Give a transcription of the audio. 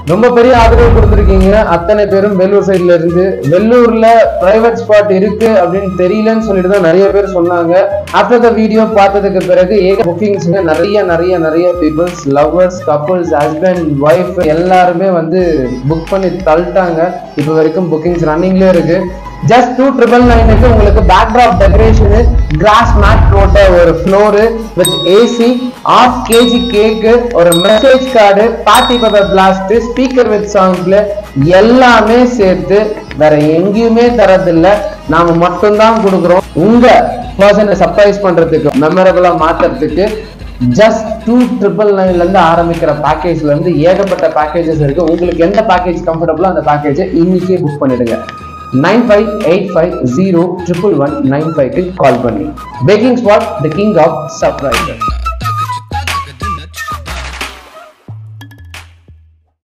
ரொம்ப பெரிய ஆதரவு கொடுத்துருக்கீங்க அத்தனை பேரும் வெள்ளூர் சைடுல இருந்து வெள்ளூர்ல பிரைவேட் ஸ்பாட் இருக்கு அப்படின்னு தெரியலன்னு சொல்லிட்டு தான் நிறைய பேர் சொன்னாங்க ஆஃப்டர் த வீடியோ பார்த்ததுக்கு பிறகு ஏக புக்கிங்ஸ் நிறைய நிறைய நிறைய peoples lovers couples husband wife எல்லாருமே வந்து புக் பண்ணி தள்ளிட்டாங்க இப்போ வரைக்கும் புக்கிங்ஸ் ரன்னிங்லேயே இருக்கு ஜஸ்ட் டூ ட்ரிபிள் நைனுக்கு உங்களுக்கு பேக்ராப் டெக்கரேஷனு கிராஸ் மேட் போட்ட ஒரு floor with AC half KG cake ஒரு message card party paper blast speaker with சவுண்ட்ல எல்லாமே சேர்த்து வேற எங்கேயுமே தரதில்ல நாம மட்டும்தான் கொடுக்குறோம் உங்க பர்சனை சர்ப்ரைஸ் பண்றதுக்கு மெமரபிளா மாத்துறதுக்கு ஜஸ்ட் டூ ட்ரிபிள் நைன்ல இருந்து ஆரம்பிக்கிற பேக்கேஜ்ல இருந்து ஏகப்பட்ட பேக்கேஜஸ் இருக்கு உங்களுக்கு எந்த பேக்கேஜ் கம்ஃபர்டபுளோ அந்த பேக்கேஜை இன்னைக்கே புக் பண்ணிடுங்க nine five eight five zero triple one nine ஃபைவ்க்கு கால் பண்ணி packing spot the king of surprises